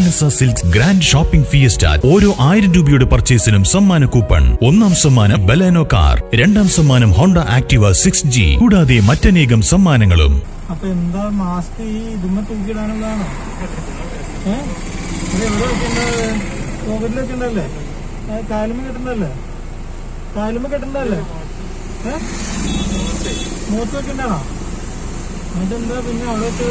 ലാലസ silks grand shopping fiesta ഓരോ ആയിരം രൂപയുടെ പർച്ചേസിനും സമ്മാന കൂപ്പൺ ഒന്നാം സമ്മാനം ബലേനോ കാർ രണ്ടാം സമ്മാനം ഹോണ്ട ആക്ടിവ സിക്സ് ജി കൂടാതെ മറ്റനേകം സമ്മാനങ്ങളും അപ്പൊ എന്താ മാസ്ക് ഈ ഇതുമ്മ തൂക്കിയിടാനുള്ളതാണോ ഏഹ് ഇത് എവിടെ വെക്കേണ്ടത് കോവിഡിൽ വെക്കണ്ടല്ലേ കാലുമ കെട്ടണ്ടല്ലേ കാലുമ കെട്ടണ്ടല്ലേ ഏഹ് മൂത്ത് വെക്കണ്ടാണോ എന്നിട്ട് എന്താ പിന്നെ അവിടെ വെച്ച്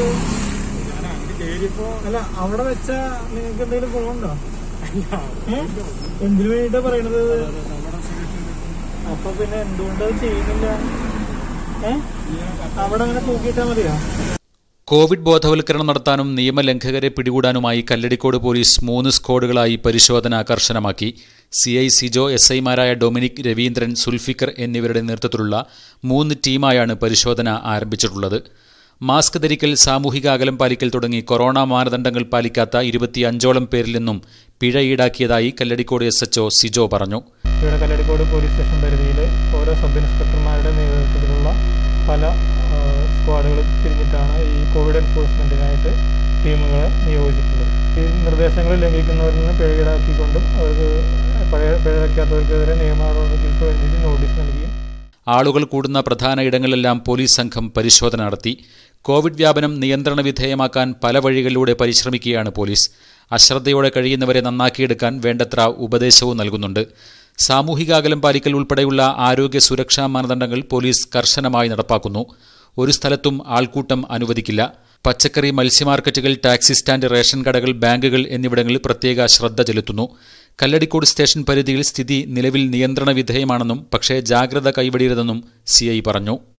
അല്ല അവിടെ വെച്ച നിങ്ങൾക്ക് എന്തെങ്കിലും ഗുണമുണ്ടോ ഏഹ് എന്തിനു വേണ്ടിട്ടാ പറയണത് അപ്പൊ പിന്നെ എന്തുകൊണ്ട് അത് ചെയ്യുന്നില്ല ഏഹ് അവിടെ അങ്ങനെ തൂക്കിയിട്ടാ മതിയോ കോവിഡ് ബോധവൽക്കരണം നടത്താനും നിയമലംഘകരെ പിടികൂടാനുമായി കല്ലടിക്കോട് പോലീസ് മൂന്ന് സ്ക്വാഡുകളായി പരിശോധന കർശനമാക്കി സി ഐ സിജോ എസ് ഐമാരായ ഡൊമിനിക് രവീന്ദ്രൻ സുൽഫിക്കർ എന്നിവരുടെ നേതൃത്വത്തിലുള്ള മൂന്ന് ടീമായാണ് പരിശോധന ആരംഭിച്ചിട്ടുള്ളത് മാസ്ക് ധരിക്കൽ സാമൂഹിക അകലം പാലിക്കൽ തുടങ്ങി കൊറോണ മാനദണ്ഡങ്ങൾ പാലിക്കാത്ത ഇരുപത്തിയഞ്ചോളം പേരിൽ നിന്നും പിഴ ഈടാക്കിയതായി കല്ലടിക്കോട് എസ് എച്ച്ഒ സിജോ പറഞ്ഞു ഇവിടെ കല്ലടിക്കോട് പോലീസ് സ്റ്റേഷൻ പരിധിയിൽ ഓരോ സബ് ഇൻസ്പെക്ടർമാരുടെ നേതൃത്വത്തിലുള്ള പല സ്ക്വാഡുകൾ തിരിഞ്ഞിട്ടാണ് ഈ കോവിഡ് എൻഫോഴ്സ്മെന്റിനായിട്ട് ടീമുകളെ നിയോഗിച്ചിട്ടുള്ളത് ഈ നിർദ്ദേശങ്ങൾ ലംഘിക്കുന്നവരിൽ നിന്ന് പിഴ ഈടാക്കിക്കൊണ്ടും അവർക്ക് പഴയ പിഴ വയ്ക്കാത്തവർക്കെതിരെ നിയമ നടപടികൾക്ക് വേണ്ടിയിട്ട് നോട്ടീസ് നൽകിയും ആളുകൾ കൂടുന്ന പ്രധാന ഇടങ്ങളിലെല്ലാം പോലീസ് സംഘം പരിശോധന നടത്തി കോവിഡ് വ്യാപനം നിയന്ത്രണ വിധേയമാക്കാൻ പല വഴികളിലൂടെ പരിശ്രമിക്കുകയാണ് പോലീസ് അശ്രദ്ധയോടെ കഴിയുന്നവരെ നന്നാക്കിയെടുക്കാൻ വേണ്ടത്ര ഉപദേശവും നൽകുന്നുണ്ട് സാമൂഹിക അകലം പാലിക്കൽ ഉൾപ്പെടെയുള്ള ആരോഗ്യ സുരക്ഷാ മാനദണ്ഡങ്ങൾ പോലീസ് കർശനമായി നടപ്പാക്കുന്നു ഒരു സ്ഥലത്തും ആൾക്കൂട്ടം അനുവദിക്കില്ല പച്ചക്കറി മത്സ്യമാർക്കറ്റുകൾ ടാക്സി സ്റ്റാൻഡ് റേഷൻ കടകൾ ബാങ്കുകൾ എന്നിവിടങ്ങളിൽ പ്രത്യേക ശ്രദ്ധ ചെലുത്തുന്നു കല്ലടിക്കോട് സ്റ്റേഷൻ പരിധിയിൽ സ്ഥിതി നിലവിൽ നിയന്ത്രണ വിധേയമാണെന്നും പക്ഷേ ജാഗ്രത കൈവടിയരുതെന്നും സി പറഞ്ഞു